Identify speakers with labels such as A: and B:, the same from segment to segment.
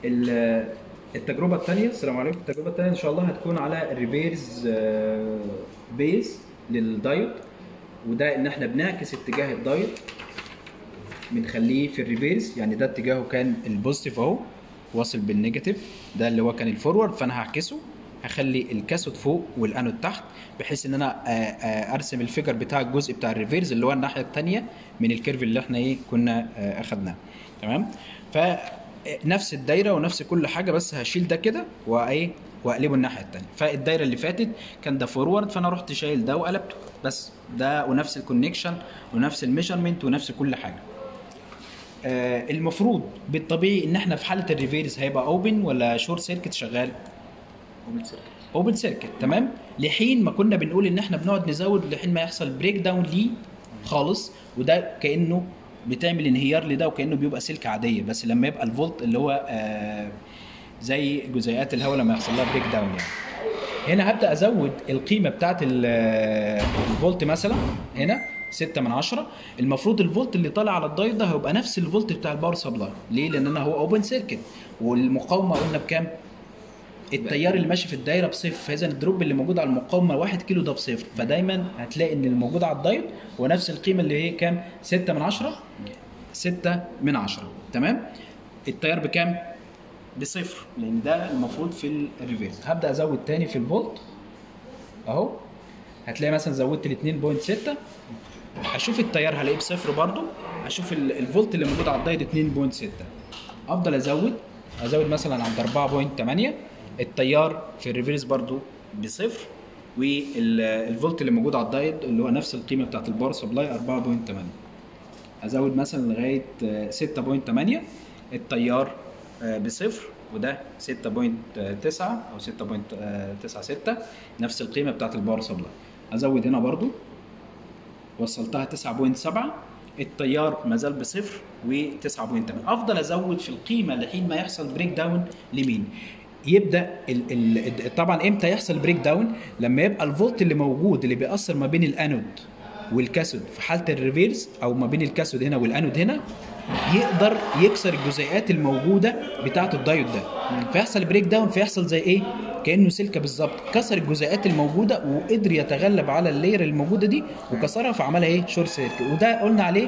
A: ال- التجربه الثانيه السلام عليكم التجربه الثانيه ان شاء الله هتكون على الريفيرز بيز للدايت وده ان احنا بنعكس اتجاه الدايت بنخليه في الريفيرس يعني ده اتجاهه كان البوزيتيف اهو واصل بالنيجاتيف ده اللي هو كان الفورورد فانا هعكسه هخلي الكاثود فوق والانود تحت بحيث ان انا آه، آه، ارسم الفيجر بتاع الجزء بتاع الريفيرس اللي هو الناحيه الثانيه من الكيرف اللي احنا ايه كنا آه، اخدناه تمام ف نفس الدايره ونفس كل حاجه بس هشيل ده كده وايه واقلبه الناحيه الثانيه فالدايره اللي فاتت كان ده فورورد فانا رحت شايل ده وقلبته بس ده ونفس الكونكشن ونفس الميجرمنت ونفس كل حاجه آه المفروض بالطبيعي ان احنا في حاله الريفيرس هيبقى اوبن ولا شورت سيركت شغال
B: اوبن سيركت
A: اوبن سيركت تمام لحين ما كنا بنقول ان احنا بنقعد نزود لحين ما يحصل بريك داون ليه خالص وده كانه بتعمل انهيار لده وكانه بيبقى سلك عاديه بس لما يبقى الفولت اللي هو آه زي جزيئات الهواء لما يحصل لها بريك داون يعني هنا هبدا ازود القيمه بتاعت ال- الفولت مثلا هنا 6 من 10 المفروض الفولت اللي طالع على الدايت ده هيبقى نفس الفولت بتاع الباور سبلاي ليه لان انا هو اوبن سيركت والمقاومه قلنا بكام التيار اللي ماشي في الدايره بصفر فاذا الدروب اللي موجود على المقاومه 1 كيلو ده بصفر فدايما هتلاقي ان الموجود على الدايت هو نفس القيمه اللي هي كام 6 من 10 6 من 10 تمام التيار بكام بصفر لان ده المفروض في الريفيرس هبدا ازود تاني في الفولت اهو هتلاقي مثلا زودت ل 2.6 هشوف التيار هلاقيه بصفر برضو هشوف ال- الفولت اللي موجود على الدايت 2.6 افضل ازود ازود مثلا عند 4.8 التيار في الريفيرس برضو بصفر والفولت اللي موجود على الدايت اللي هو نفس القيمه بتاعت الباور سبلاي 4.8 ازود مثلا لغايه آه، 6.8 التيار آه، بصفر وده 6.9 او 6.96 نفس القيمه بتاعت الباور سبلاي ازود هنا برضو وصلتها 9.7 التيار ما زال بصفر و9.8 افضل ازود في القيمه لحين ما يحصل بريك داون لمين يبدا ال ال طبعا امتى يحصل بريك داون لما يبقى الفولت اللي موجود اللي بيأثر ما بين الانود والكاثود في حاله الريفيرس او ما بين الكاثود هنا والانود هنا يقدر يكسر الجزيئات الموجوده بتاعه الدايود ده فيحصل بريك داون فيحصل زي ايه كانه سلكه بالظبط كسر الجزيئات الموجوده وقدر يتغلب على اللاير الموجوده دي وكسرها فعملها ايه شورت سيركت وده قلنا عليه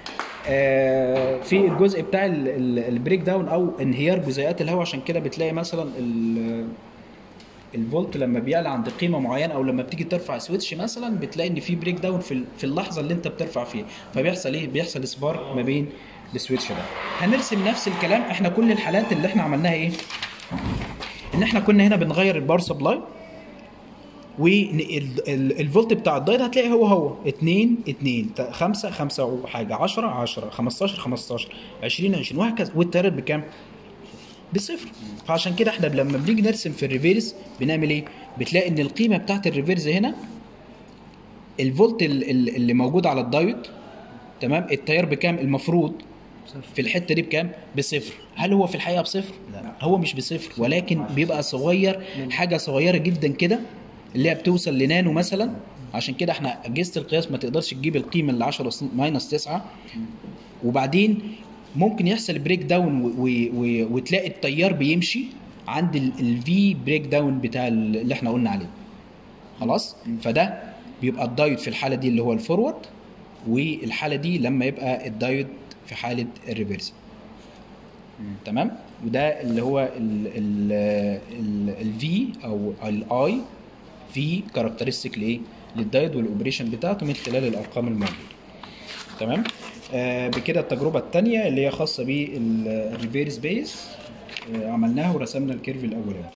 A: آه، في الجزء بتاع ال- ال- البريك داون او انهيار جزيئات الهواء عشان كده بتلاقي مثلا ال- الفولت لما بيعلى عند قيمه معينه او لما بتيجي ترفع سويتش مثلا بتلاقي ان في بريك داون في ال- في اللحظه اللي انت بترفع فيها فبيحصل ايه بيحصل سبارك ما بين السويتش ده هنرسم نفس الكلام احنا كل الحالات اللي احنا عملناها ايه ان احنا كنا هنا بنغير الباور سبلاي والفولت بتاع الدايت هتلاقي هو هو 2 2 5 5 وحاجه 10 10 15 15 20 20 وهكذا والتيارات بكام؟ بصفر فعشان كده احنا لما بنيجي نرسم في الريفيرس بنعمل ايه؟ بتلاقي ان القيمه بتاعت الريفيرس هنا الفولت ال- ال- اللي موجود على الدايت تمام التيار بكام المفروض في الحته دي بكام بصفر هل هو في الحقيقه بصفر
B: لا.
A: هو مش بصفر ولكن بيبقى صغير حاجه صغيره جدا كده اللي هي بتوصل لنانو مثلا عشان كده احنا اجهزه القياس ما تقدرش تجيب القيمه اللي 10 ماينس 9 وبعدين ممكن يحصل بريك داون و- و- و- وتلاقي التيار بيمشي عند الفي بريك داون بتاع ال- اللي احنا قلنا عليه خلاص فده بيبقى الدايود في الحاله دي اللي هو الفورورد والحاله دي لما يبقى الدايود في حاله الريفرس تمام وده اللي هو الفي او الاي في كاركترستيك لايه للدايود والاوبريشن بتاعته من خلال الارقام الموجوده تمام آه بكده التجربه الثانيه اللي هي خاصه بالريفيرس بيس آه عملناها ورسمنا الكيرف الاولاني